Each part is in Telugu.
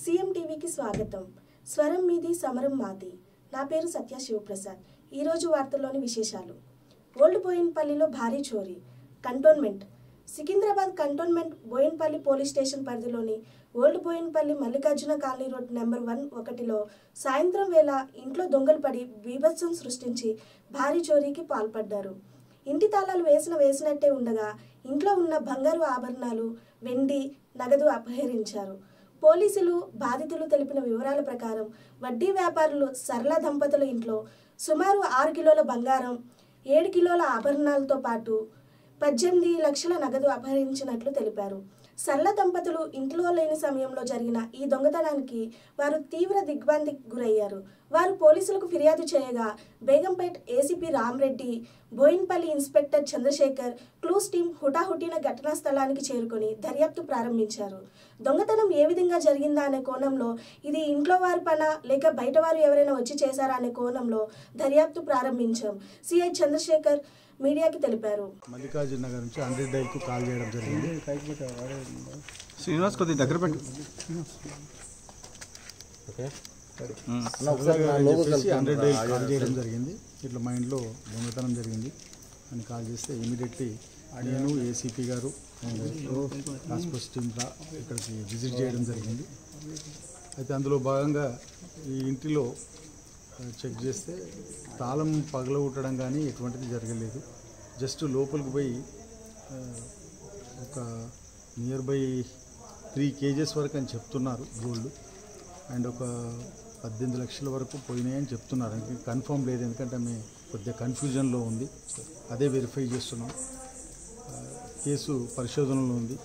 సీఎం టీవీకి స్వాగతం స్వరం మీది సమరం మాది నా పేరు సత్య శివప్రసాద్ ఈరోజు వార్తల్లోని విశేషాలు ఓల్డ్ బోయిన్పల్లిలో భారీ చోరీ cantonment Secunderabad cantonment Bowenpally police station పరిధిలోని old Bowenpally Mallikarjuna colony road number one ఒకటిలో సాయంత్రం వేళ ఇంట్లో దొంగలు పడి బీభత్సం సృష్టించి భారీ చోరీకి పాల్పడ్డారు ఇంటి తాళాలు వేసిన వేసినట్టే ఉండగా ఇంట్లో ఉన్న బంగారు ఆభరణాలు వెండి నగదు అపహరించారు పోలీసులు బాధితులు తెలిపిన వివరాల ప్రకారం వడ్డీ వ్యాపారులు సరళ దంపతుల ఇంట్లో సుమారు ఆరు కిలోల బంగారం ఏడు కిలోల ఆభరణాలతో పాటు పద్దెనిమిది లక్షల నగదు అపహరించినట్లు తెలిపారు సరళ దంపతులు ఇంట్లో లేని సమయంలో జరిగిన ఈ దొంగతనానికి వారు తీవ్ర దిగ్భ్రాంతికి గురయ్యారు వారు పోలీసులకు ఫిర్యాదు చేయగా Begumpet ACP Ram Reddy Bowenpally inspector Chandrashekar clues team హుటాహుటిన ఘటనా స్థలానికి చేరుకొని దర్యాప్తు ప్రారంభించారు దొంగతనం ఏ విధంగా జరిగిందా అనే కోణంలో ఇది ఇంట్లో వారి పన లేక బయట వారు ఎవరైనా వచ్చి చేశారా అనే కోణంలో దర్యాప్తు ప్రారంభించాం సిఐ చంద్రశేఖర్ మీడియాకి తెలిపారు మల్లికార్జున నగర్ నుంచి హండ్రెడ్ డైల్కు కాల్ చేయడం జరిగింది శ్రీనివాస్ కొద్దిగా దగ్గర పెట్టు హండ్రెడ్ డైల్ కాల్ చేయడం జరిగింది ఇట్లా మా ఇంట్లో దొంగతనం జరిగింది అని కాల్ చేస్తే ఇమీడియట్లీ నేను ఏసీపీ గారు అండ్ టాస్క్ ఫోర్స్ టీమ్ రా ఇక్కడికి విజిట్ చేయడం జరిగింది అయితే అందులో భాగంగా ఈ ఇంటిలో ఆ, చెక్ చేస్తే తాళం పగలగొట్టడం కానీ ఎటువంటిది జరగలేదు జస్ట్ లోపలికి పోయి ఆ, ఒక నియర్ బై త్రీ కేజెస్ వరకు అని చెప్తున్నారు గోల్డ్ అండ్ ఒక పద్దెనిమిది లక్షల వరకు పోయినాయని చెప్తున్నారు అంటే కన్ఫర్మ్ లేదు ఎందుకంటే ఆమె కొద్దిగా కన్ఫ్యూజన్లో ఉంది అదే వెరిఫై చేస్తున్నాం ఆ, కేసు పరిశోధనలో ఉంది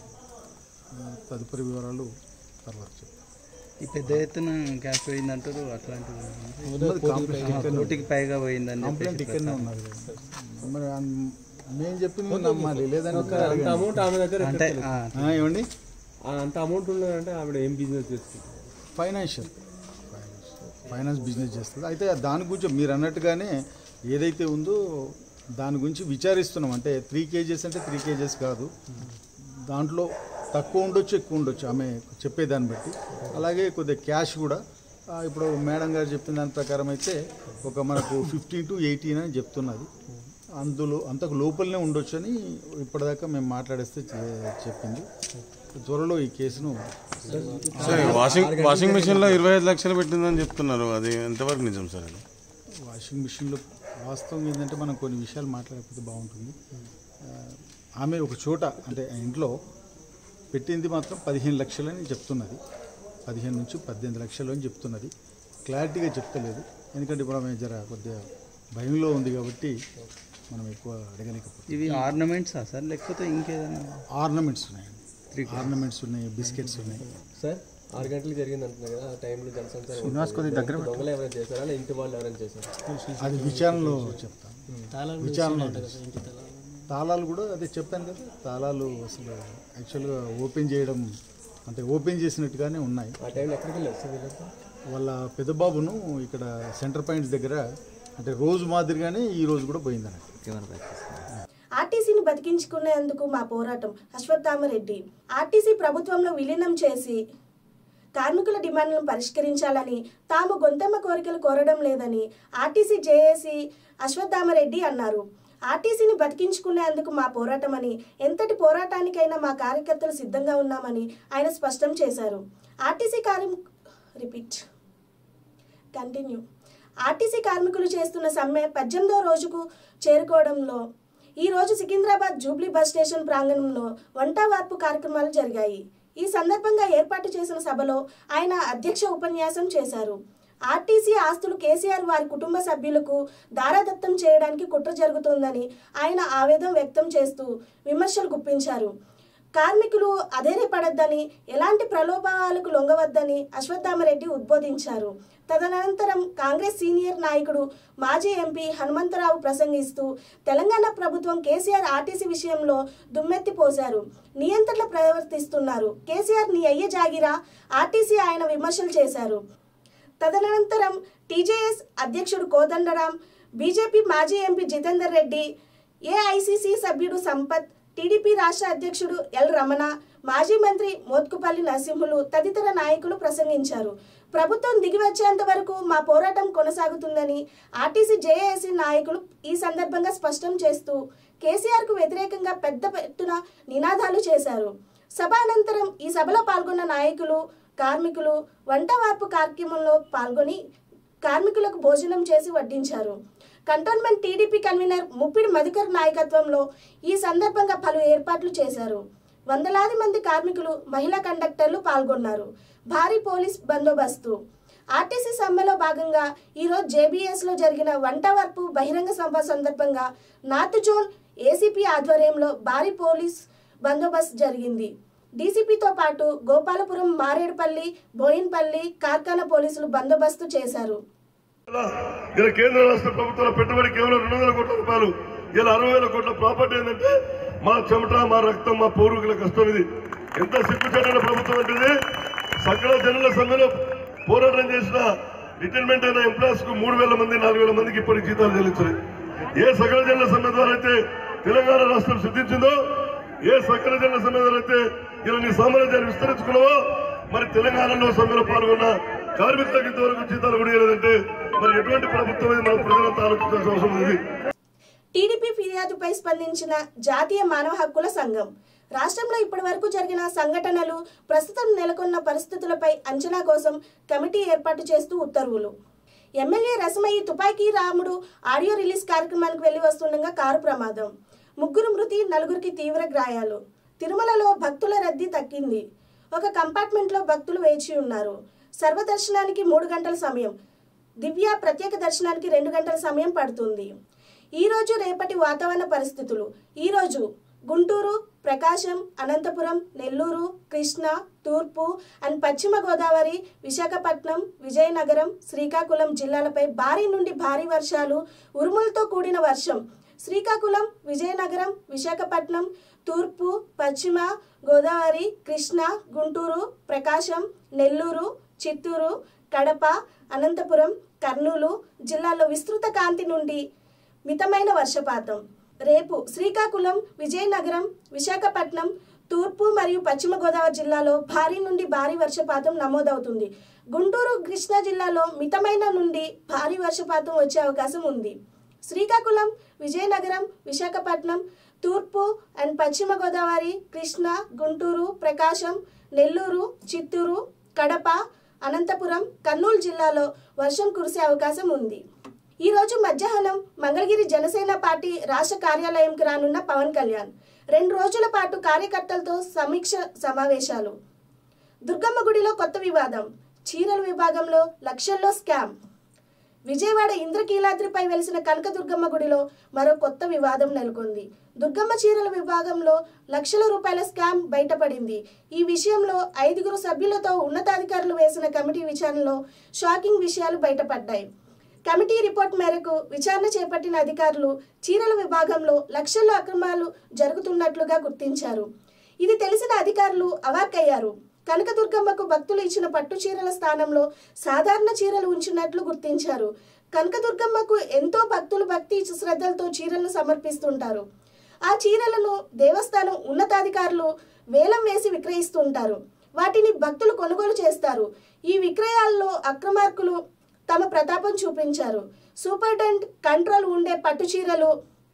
ఆ, తదుపరి వివరాలు తర్వాత చెప్తాం ఈ పెద్ద ఎత్తున క్యాష్ పోయిందంటారు అట్లాంటివి ఉన్నది కంప్లైంట్ ఇక్కడనే ఉంది. కోటికి పైగా పోయిందని కంప్లైంట్ చెప్పేసి ఇక్కడనే ఉన్నది కదా. మరి అన్- మేము చెప్పింది నమ్మాలి లేదంటే అంత అమౌంట్ ఆమె దగ్గర అంటే ఆ, ఆ, ఏమండి ఆ అంత అమౌంట్ ఉన్నదంటే ఆవిడ ఏం బిజినెస్ చేస్తుంది ఫైనాన్షియల్ ఫైనాన్స్ బిజినెస్ చేస్తుంది అయితే దాని గురించి మీరు అన్నట్టుగానే ఏదైతే ఉందో దాని గురించి విచారిస్తున్నాం అంటే త్రీ కేజెస్ అంటే త్రీ కేజెస్ కాదు దాంట్లో తక్కువ ఉండొచ్చు ఎక్కువ ఉండొచ్చు ఆమె చెప్పేదాన్ని బట్టి అలాగే కొద్దిగా క్యాష్ కూడా ఆ, ఇప్పుడు మేడం గారు చెప్పిన దాని ప్రకారం అయితే ఒక మనకు ఫిఫ్టీన్ టు ఎయిటీన్ అని చెప్తున్నది అందులో అంతకు లోపలనే ఉండొచ్చు అని ఇప్పటిదాకా మేము మాట్లాడేస్తే చె- చెప్పింది త్వరలో ఈ కేసును సార్ వాషింగ్ వాషింగ్ మిషన్ లో ఇరవై ఐదు లక్షలు పెట్టిందని చెప్తున్నారు అది ఎంతవరకు నిజం సార్ అది వాషింగ్ మిషన్లో వాస్తవం ఏంటంటే మనం కొన్ని విషయాలు మాట్లాడకపోతే బాగుంటుంది ఆ, ఆమె ఒక చోట అంటే ఆ ఇంట్లో పెట్టింది మాత్రం పదిహేను లక్షలని చెప్తున్నది పదిహేను నుంచి పద్దెనిమిది లక్షలు అని చెప్తున్నది క్లారిటీగా చెప్తలేదు ఎందుకంటే ఇప్పుడు ఆమె జర కొద్దిగా భయంలో ఉంది కాబట్టి మనం ఎక్కువ అడగలేకపోతే ఇవి ఆర్నమెంట్సా సార్ లేకపోతే ఇంకేదైనా ఆర్నమెంట్స్ ఉన్నాయండి ఆర్నమెంట్స్ ఉన్నాయి బిస్కెట్స్ ఉన్నాయి సార్ ఆరు గంటలకు జరిగింది అంటున్నారు కదా ఆ టైంలో జనసంచారం శ్రీనివాస్ కొద్దిగా దగ్గర పెట్టు. దొంగలు ఎవరైనా చేశారా లేదా ఇంటి వాళ్ళు ఎవరైనా చేశారు అది విచారణలో చెప్తాను విచారణలో తెలుస్తుంది. తాళాలు కూడా అదే చెప్పాను కదా తాళాలు అసలు యాక్చువల్గా ఓపెన్ చేయడం అంటే ఓపెన్ చేసినట్టుగానే ఉన్నాయి ఆ టైంలో ఎక్కడికి వెళ్ళారు సార్ వీళ్ళంతా వాళ్ళ పెద్దబాబును ఇక్కడ సెంటర్ పాయింట్స్ దగ్గర అంటే రోజు మాదిరిగానే ఈ రోజు కూడా పోయిందన్నట్టు ఆర్టీసీని బతికించుకునేందుకు మా పోరాటం అశ్వత్థామరెడ్డి ఆర్టీసీ ప్రభుత్వంలో విలీనం చేసి కార్మికుల డిమాండ్లను పరిష్కరించాలని తాము గొంతెమ్మ కోరికలు కోరడం లేదని ఆర్టీసీ జేఏసీ అశ్వత్థామరెడ్డి అన్నారు ఆర్టీసీని బతికించుకునేందుకు మా పోరాటమని ఎంతటి పోరాటానికైనా మా కార్యకర్తలు సిద్ధంగా ఉన్నామని ఆయన స్పష్టం చేశారు ఆర్టీసీ కార్మి రిపీట్ కంటిన్యూ ఆర్టీసీ కార్మికులు చేస్తున్న సమ్మె పద్దెనిమిదో రోజుకు చేరుకోవడంలో ఈ రోజు సికింద్రాబాద్ జూబ్లీ బస్ స్టేషన్ ప్రాంగణంలో వంట వార్పు కార్యక్రమాలు జరిగాయి ఈ సందర్భంగా ఏర్పాటు చేసిన సభలో ఆయన అధ్యక్ష ఉపన్యాసం చేశారు ఆర్టీసీ ఆస్తులు కేసీఆర్ వారి కుటుంబ సభ్యులకు దారాదత్తం చేయడానికి కుట్ర జరుగుతోందని ఆయన ఆవేదన వ్యక్తం చేస్తూ విమర్శలు గుప్పించారు కార్మికులు అధైర్యపడొద్దని ఎలాంటి ప్రలోభాలకు లొంగవద్దని అశ్వత్థామరెడ్డి ఉద్బోధించారు తదనంతరం కాంగ్రెస్ సీనియర్ నాయకుడు మాజీ ఎంపీ హనుమంతరావు ప్రసంగిస్తూ తెలంగాణ ప్రభుత్వం కేసీఆర్ ఆర్టీసీ విషయంలో దుమ్మెత్తి పోశారు నియంత్రణలు ప్రవర్తిస్తున్నారు కేసీఆర్ నీ అయ్యే జాగిరా ఆర్టీసీ ఆయన విమర్శలు చేశారు తదనంతరం టీజేఎస్ అధ్యక్షుడు కోదండరాం బీజేపీ మాజీ ఎంపీ జితేందర్ రెడ్డి ఏఐసిసి సభ్యుడు సంపత్ టీడీపీ రాష్ట్ర అధ్యక్షుడు ఎల్ రమణ మాజీ మంత్రి మోత్కుపల్లి నరసింహులు తదితర నాయకులు ప్రసంగించారు ప్రభుత్వం దిగి వచ్చేంత వరకు మా పోరాటం కొనసాగుతుందని ఆర్టీసీ జేఏసీ నాయకులు ఈ సందర్భంగా స్పష్టం చేస్తూ కేసీఆర్కు వ్యతిరేకంగా పెద్ద ఎత్తున నినాదాలు చేశారు సభ అనంతరం ఈ సభలో పాల్గొన్న నాయకులు కార్మికులు వంట వార్పు కార్యక్రమంలో పాల్గొని కార్మికులకు భోజనం చేసి వడ్డించారు cantonment TDP convener Muppidi Madhukar నాయకత్వంలో ఈ సందర్భంగా పలు ఏర్పాట్లు చేశారు వందలాది మంది కార్మికులు మహిళా కండక్టర్లు పాల్గొన్నారు భారీ పోలీస్ బందోబస్తు ఆర్టీసీ సమ్మెలో భాగంగా ఈరోజు జేబీఎస్లో జరిగిన వంట వర్పు బహిరంగ సభ సందర్భంగా నార్త్ జోన్ ఏసీపీ ఆధ్వర్యంలో భారీ పోలీస్ బందోబస్తు జరిగింది డీసీపీతో పాటు గోపాలపురం మారేడుపల్లి బోయిన్పల్లి కార్ఖానా పోలీసులు బందోబస్తు చేశారు ఇలా కేంద్ర రాష్ట్ర ప్రభుత్వాల పెట్టుబడి కేవలం రెండు వందల కోట్ల రూపాయలు ఇలా అరవై వేల కోట్ల ప్రాపర్టీ ఏంటంటే మా చెమట మా రక్తం మా పూర్వీకుల కష్టం ఇది ఎంత సిగ్గుచేటైన ప్రభుత్వం అంటే ఇది సకల జనుల సమ్మెలో పోరాటం చేసిన రిటైర్మెంట్ అయిన ఎంప్లాయీస్ కు మూడు వేల మంది నాలుగు వేల మందికి ఇప్పటికి జీతాలు చెల్లించాలి ఏ సకల జనుల సమ్మె ద్వారా అయితే తెలంగాణ రాష్ట్రం సిద్ధించిందో ఏ సకల జనుల సమ్మె ద్వారా అయితే ఇలా నీ సామ్రాజ్యాన్ని విస్తరించుకున్నావో మరి తెలంగాణలో సమ్మెలో పాల్గొన్న కార్మికులకు ఇంతవరకు జీతాలు కూడా ఇవ్వలేదంటే మరి ఎటువంటి ప్రభుత్వం ఇది మన ప్రజలంతా ఆలోచించాల్సిన అవసరం ఉంది టీడీపీ ఫిర్యాదుపై స్పందించిన జాతీయ మానవ హక్కుల సంఘం రాష్ట్రంలో ఇప్పటి వరకు జరిగిన సంఘటనలు ప్రస్తుతం నెలకొన్న పరిస్థితులపై అంచనా కోసం కమిటీ ఏర్పాటు చేస్తూ ఉత్తర్వులు ఎమ్మెల్యే రసమయ్యి తుపాకీ రాముడు ఆడియో రిలీజ్ కార్యక్రమానికి వెళ్లి వస్తుండగా కారు ప్రమాదం ముగ్గురు మృతి నలుగురికి తీవ్ర గాయాలు తిరుమలలో భక్తుల రద్దీ తగ్గింది ఒక కంపార్ట్మెంట్లో భక్తులు వేచి ఉన్నారు సర్వదర్శనానికి మూడు గంటల సమయం దివ్య ప్రత్యేక దర్శనానికి రెండు గంటల సమయం పడుతుంది ఈ రోజు రేపటి వాతావరణ పరిస్థితులు ఈ రోజు గుంటూరు ప్రకాశం అనంతపురం నెల్లూరు కృష్ణా తూర్పు అండ్ పశ్చిమ గోదావరి విశాఖపట్నం విజయనగరం శ్రీకాకుళం జిల్లాలపై భారీ నుండి భారీ వర్షాలు ఉరుములతో కూడిన వర్షం శ్రీకాకుళం విజయనగరం విశాఖపట్నం తూర్పు పశ్చిమ గోదావరి కృష్ణా గుంటూరు ప్రకాశం నెల్లూరు చిత్తూరు కడప అనంతపురం కర్నూలు జిల్లాల్లో విస్తృత కాంతి నుండి మితమైన వర్షపాతం రేపు శ్రీకాకుళం విజయనగరం విశాఖపట్నం తూర్పు మరియు పశ్చిమ గోదావరి జిల్లాలో భారీ నుండి భారీ వర్షపాతం నమోదవుతుంది గుంటూరు కృష్ణా జిల్లాలో మితమైన నుండి భారీ వర్షపాతం వచ్చే అవకాశం ఉంది శ్రీకాకుళం విజయనగరం విశాఖపట్నం తూర్పు అండ్ పశ్చిమ గోదావరి కృష్ణా గుంటూరు ప్రకాశం నెల్లూరు చిత్తూరు కడప అనంతపురం కర్నూలు జిల్లాలో వర్షం కురిసే అవకాశం ఉంది ఈ రోజు మధ్యాహ్నం మంగళగిరి జనసేన పార్టీ రాష్ట్ర కార్యాలయంకి రానున్న పవన్ కళ్యాణ్ రెండు రోజుల పాటు కార్యకర్తలతో సమీక్ష సమావేశాలు దుర్గమ్మ గుడిలో కొత్త వివాదం చీరల విభాగంలో లక్షల్లో స్కామ్ విజయవాడ ఇంద్రకీలాద్రిపై వెలిసిన కనకదుర్గమ్మ గుడిలో మరో కొత్త వివాదం నెలకొంది దుర్గమ్మ చీరల విభాగంలో లక్షల రూపాయల స్కామ్ బయటపడింది ఈ విషయంలో ఐదుగురు సభ్యులతో ఉన్నతాధికారులు వేసిన కమిటీ విచారణలో షాకింగ్ విషయాలు బయటపడ్డాయి కమిటీ రిపోర్ట్ మేరకు విచారణ చేపట్టిన అధికారులు చీరల విభాగంలో లక్షల్లో అక్రమాలు జరుగుతున్నట్లుగా గుర్తించారు ఇది తెలిసిన అధికారులు అవాక్కయ్యారు కనకదుర్గమ్మకు భక్తులు ఇచ్చిన పట్టు చీరల స్థానంలో సాధారణ చీరలు ఉంచినట్లు గుర్తించారు కనకదుర్గమ్మకు ఎంతో భక్తులు భక్తి శ్రద్ధలతో చీరలను సమర్పిస్తుంటారు ఆ చీరలను దేవస్థానం ఉన్నతాధికారులు వేలం వేసి విక్రయిస్తుంటారు వాటిని భక్తులు కొనుగోలు చేస్తారు ఈ విక్రయాల్లో అక్రమార్కులు తమ ప్రతాపం చూపించారు సూపరింటెండెంట్ కంట్రోల్ ఉండే పట్టు చీరలు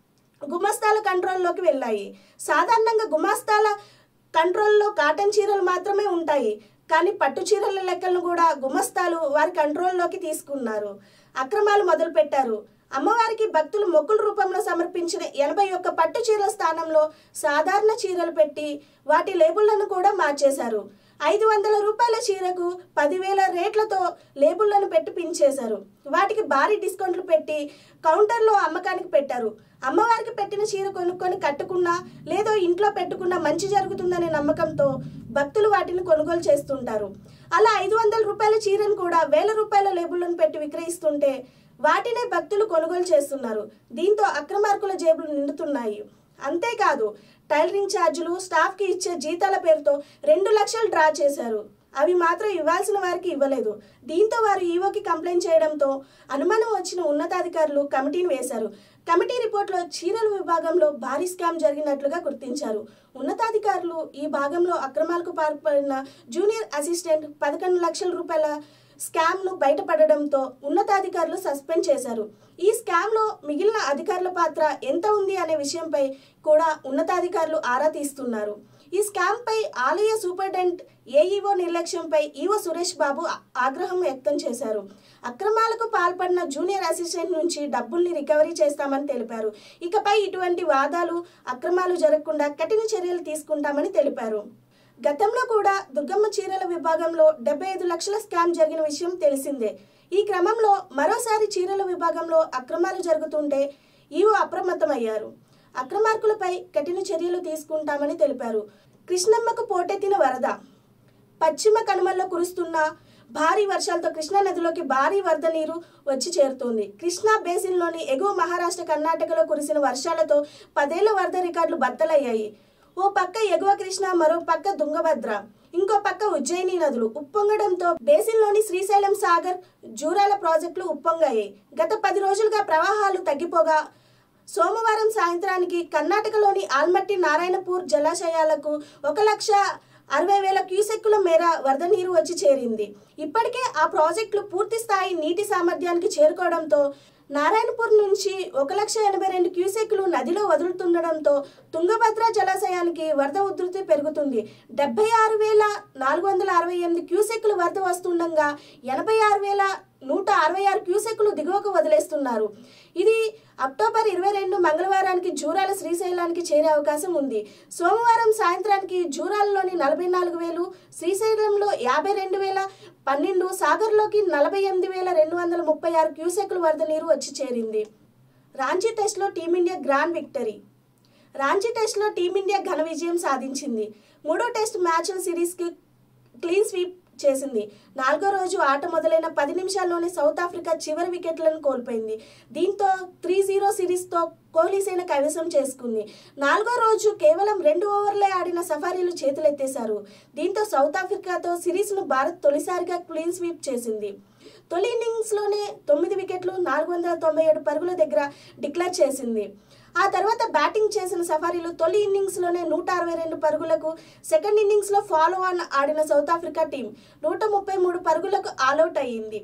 గుమస్తాల కంట్రోల్లోకి వెళ్ళాయి సాధారణంగా గుమస్తాల కంట్రోల్లో కాటన్ చీరలు మాత్రమే ఉంటాయి కానీ పట్టు చీరల లెక్కలను కూడా గుమస్తాలు వారి కంట్రోల్లోకి తీసుకున్నారు అక్రమాలు మొదలుపెట్టారు అమ్మవారికి భక్తులు మొక్కుల రూపంలో సమర్పించిన ఎనభై ఒక్క పట్టు చీరల స్థానంలో సాధారణ చీరలు పెట్టి వాటి లేబుళ్లను కూడా మార్చేశారు ఐదు వందల రూపాయల చీరకు పదివేల రేట్లతో లేబుళ్లను పెట్టి పించేశారు వాటికి భారీ డిస్కౌంట్లు పెట్టి కౌంటర్లో అమ్మకానికి పెట్టారు అమ్మవారికి పెట్టిన చీర కొనుక్కొని కట్టుకున్నా లేదో ఇంట్లో పెట్టుకున్నా మంచి జరుగుతుందనే నమ్మకంతో భక్తులు వాటిని కొనుగోలు చేస్తుంటారు అలా ఐదు వందల రూపాయల చీరను కూడా వేల రూపాయల లేబుళ్లను పెట్టి విక్రయిస్తుంటే వాటినే భక్తులు కొనుగోలు చేస్తున్నారు దీంతో అక్రమార్కుల జేబులు నిండుతున్నాయి అంతేకాదు టైలరింగ్ ఛార్జీలు స్టాఫ్కి ఇచ్చే జీతాల పేరుతో రెండు లక్షలు డ్రా చేశారు అవి మాత్రం ఇవ్వాల్సిన వారికి ఇవ్వలేదు దీంతో వారు ఈవోకి కంప్లైంట్ చేయడంతో అనుమానం వచ్చిన ఉన్నతాధికారులు కమిటీని వేశారు కమిటీ రిపోర్ట్లో చీరల విభాగంలో భారీ స్కామ్ జరిగినట్లుగా గుర్తించారు ఉన్నతాధికారులు ఈ భాగంలో అక్రమాలకు పాల్పడిన జూనియర్ అసిస్టెంట్ పదకొండు లక్షల రూపాయల స్కామ్ను బయటపడడంతో ఉన్నతాధికారులు సస్పెండ్ చేశారు ఈ స్కామ్లో మిగిలిన అధికారుల పాత్ర ఎంత ఉంది అనే విషయంపై కూడా ఉన్నతాధికారులు ఆరా తీస్తున్నారు ఈ స్కామ్పై ఆలయ సూపరింటెండెంట్ ఏఈఓ నిర్లక్ష్యంపై ఈఓ సురేష్ బాబు ఆ- ఆగ్రహం వ్యక్తం చేశారు అక్రమాలకు పాల్పడిన జూనియర్ అసిస్టెంట్ నుంచి డబ్బుల్ని రికవరీ చేస్తామని తెలిపారు ఇకపై ఇటువంటి వాదాలు అక్రమాలు జరగకుండా కఠిన చర్యలు తీసుకుంటామని తెలిపారు గతంలో కూడా దుర్గమ్మ చీరల విభాగంలో డెబ్బై ఐదు లక్షల స్కామ్ జరిగిన విషయం తెలిసిందే ఈ క్రమంలో మరోసారి చీరల విభాగంలో అక్రమాలు జరుగుతుంటే ఈవో అప్రమత్తమయ్యారు అక్రమార్కులపై కఠిన చర్యలు తీసుకుంటామని తెలిపారు కృష్ణమ్మకు పోటెత్తిన వరద పశ్చిమ కనుమల్లో కురుస్తున్న భారీ వర్షాలతో కృష్ణా నదిలోకి భారీ వరద నీరు వచ్చి చేరుతోంది కృష్ణా బేసిన్లోని ఎగువ మహారాష్ట్ర కర్ణాటకలో కురిసిన వర్షాలతో పదేళ్ల వరద రికార్డులు బద్దలయ్యాయి ఓ పక్క ఎగువ కృష్ణ మరో పక్క తుంగభద్ర ఇంకో పక్క ఉజ్జయిని నదులు ఉప్పొంగడంతో బేసిన్లోని శ్రీశైలం సాగర్ జూరాల ప్రాజెక్టులు ఉప్పొంగాయి గత పది రోజులుగా ప్రవాహాలు తగ్గిపోగా సోమవారం సాయంత్రానికి కర్ణాటకలోని ఆల్మట్టి నారాయణపూర్ జలాశయాలకు ఒక లక్ష అరవై వేల క్యూసెక్కుల మేర వరద నీరు వచ్చి చేరింది ఇప్పటికే ఆ ప్రాజెక్టులు పూర్తి స్థాయి నీటి సామర్థ్యానికి చేరుకోవడంతో నారాయణపూర్ నుంచి ఒక లక్ష ఎనభై రెండు క్యూసెక్లు నదిలో వదులుతుండడంతో తుంగభద్ర జలాశయానికి వరద ఉధృతి పెరుగుతుంది డెబ్బై ఆరు వేల నాలుగు వందల అరవై ఎనిమిది క్యూసెక్లు వరద వస్తుండగా ఎనభై ఆరు వేల నూట అరవై ఆరు క్యూసెక్లు దిగువకు వదిలేస్తున్నారు ఇది అక్టోబర్ ఇరవై రెండు మంగళవారానికి జూరాల శ్రీశైలానికి చేరే అవకాశం ఉంది సోమవారం సాయంత్రానికి జూరాలలోని నలభై నాలుగు వేలు శ్రీశైలంలో యాభై రెండు వేల పన్నెండు సాగర్లోకి నలభై ఎనిమిది వేల రెండు వందల ముప్పై ఆరు క్యూసెక్లు వరద నీరు వచ్చి చేరింది రాంచీ టెస్ట్లో టీమిండియా గ్రాండ్ విక్టరీ రాంచీ టెస్ట్లో టీమిండియా ఘన విజయం సాధించింది మూడో టెస్ట్ మ్యాచ్ సిరీస్కి క్లీన్ స్వీప్ చేసింది నాలుగో రోజు ఆట మొదలైన పది నిమిషాల్లోనే సౌత్ ఆఫ్రికా చివరి వికెట్లను కోల్పోయింది దీంతో త్రీ జీరో సిరీస్తో కోహ్లీ సేన కైవసం చేసుకుంది నాలుగో రోజు కేవలం రెండు ఓవర్లే ఆడిన సఫారీలు చేతులెత్తేశారు దీంతో సౌత్ ఆఫ్రికాతో సిరీస్ను భారత్ తొలిసారిగా క్లీన్ స్వీప్ చేసింది తొలి ఇన్నింగ్స్లోనే తొమ్మిది వికెట్లు నాలుగు వందల తొంభై ఏడు పరుగుల దగ్గర డిక్లేర్ చేసింది ఆ తర్వాత బ్యాటింగ్ చేసిన సఫారీలు తొలి ఇన్నింగ్స్లోనే నూట అరవై రెండు పరుగులకు సెకండ్ ఇన్నింగ్స్లో ఫాలో ఆన్ ఆడిన సౌత్ ఆఫ్రికా టీం నూట ముప్పై మూడు పరుగులకు ఆల్అౌట్ అయ్యింది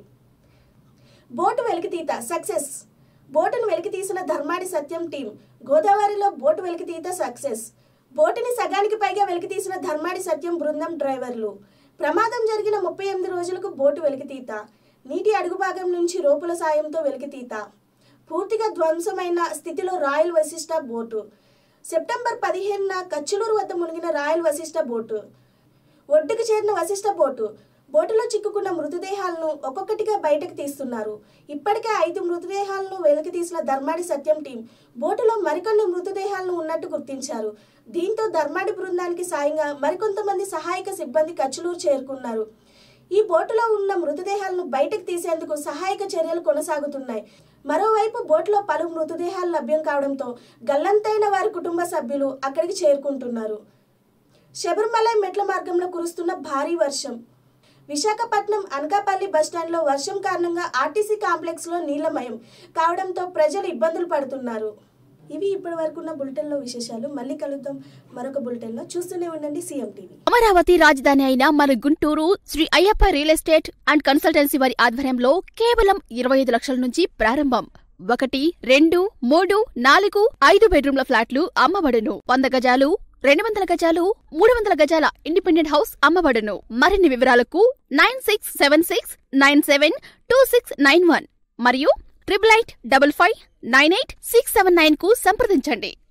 బోటు వెలికితీత సక్సెస్ బోటును వెలికితీసిన ధర్మాడి సత్యం టీం గోదావరిలో బోటు వెలికితీత సక్సెస్ బోటుని సగానికి పైగా వెలికితీసిన ధర్మాడి సత్యం బృందం డ్రైవర్లు ప్రమాదం జరిగిన ముప్పై ఎనిమిది రోజులకు బోటు వెలికితీత నీటి అడుగు భాగం నుంచి రోపుల సాయంతో వెలికితీత పూర్తిగా ధ్వంసమైన స్థితిలో రాయల్ వశిష్ట బోటు సెప్టెంబర్ పదిహేనున కచ్చులూరు వద్ద మునిగిన రాయల్ వశిష్ట బోటు ఒడ్డుకు చేరిన వశిష్ట బోటు బోటులో చిక్కుకున్న మృతదేహాలను ఒక్కొక్కటిగా బయటకు తీస్తున్నారు ఇప్పటికే ఐదు మృతదేహాలను వెలికి తీసిన ధర్మాడి సత్యం టీం బోటులో మరికొన్ని మృతదేహాలను ఉన్నట్టు గుర్తించారు దీంతో ధర్మాడి బృందానికి సాయంగా మరికొంతమంది సహాయక సిబ్బంది కచ్చులూరు చేరుకున్నారు ఈ బోటులో ఉన్న మృతదేహాలను బయటకు తీసేందుకు సహాయక చర్యలు కొనసాగుతున్నాయి మరోవైపు బోటులో పలు మృతదేహాలు లభ్యం కావడంతో గల్లంతైన వారి కుటుంబ సభ్యులు అక్కడికి చేరుకుంటున్నారు శబరిమలై మెట్ల మార్గంలో కురుస్తున్న భారీ వర్షం విశాఖపట్నం అనకాపల్లి బస్టాండ్లో వర్షం కారణంగా ఆర్టీసీ కాంప్లెక్స్లో నీలమయం కావడంతో ప్రజలు ఇబ్బందులు పడుతున్నారు ఇవి ఇప్పటి వరకున్న బులెటిన్లో విశేషాలు మళ్ళీ కలుద్దాం మరొక బులెటిన్లో చూస్తూనే ఉండండి సీఎం టీవీ అమరావతి రాజధాని అయిన మన Guntur Shri Ayyappa real estate and consultancy వారి ఆధ్వర్యంలో కేవలం ఇరవై ఐదు లక్షల నుంచి ప్రారంభం ఒకటి రెండు మూడు నాలుగు ఐదు బెడ్రూమ్ల ఫ్లాట్లు అమ్మబడును వంద గజాలు రెండు వందల గజాలు మూడు వందల గజాల ఇండిపెండెంట్ హౌస్ అమ్మబడును మరిన్ని వివరాలకు nine six seven six nine seven two six nine one మరియు triple eight double five nine eight six seven nine కు సంప్రదించండి